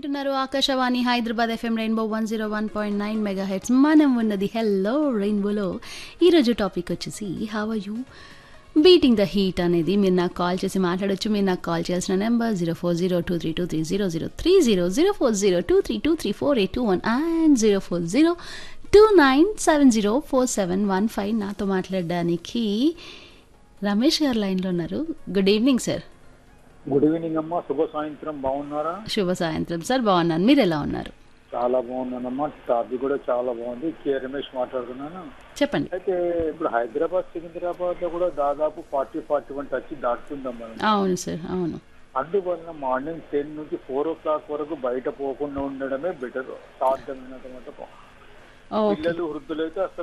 వింటున్నారు Akashvani Hyderabad FM rainbow one zero one point nine megahertz మనం ఉన్నది హెల్లో రెయిన్బోలో ఈరోజు టాపిక్ వచ్చేసి how you beating the heat అనేది మీరు నాకు కాల్ చేసి మాట్లాడొచ్చు మీరు నాకు కాల్ చేయాల్సిన number zero four zero two three two three zero zero three zero zero four zero two three two three four eight two one and zero four zero two nine seven zero four seven one five నాతో మాట్లాడడానికి రమేష్ గారు లైన్లో ఉన్నారు good evening sir good evening అమ్మా శుభ సాయంత్రం బాగున్నారా శుభ సాయంత్రం సార్ బాగున్నాను మీరు ఎలా ఉన్నారు చాలా బాగున్నానమ్మా టాపిక్ కూడా చాలా బాగుంది కే రమేష్ మాట్లాడుతున్నాను చెప్పండి అయితే ఇప్పుడు హైదరాబాద్ సికింద్రాబాద్ లో కూడా దాదాపు ఫార్టీ ఫార్టీ వన్ టచ్ దాటుతుందమ్మా అవును సార్ అవును అందువల్ల మార్నింగ్ టెన్ నుంచి ఫోర్ ఓ క్లాక్ వరకు బయట పోకుండా ఉండడమే బెటర్ సాధ్యమైనంత మటుకు ఓకే పిల్లలు వృద్ధులైతే అసలు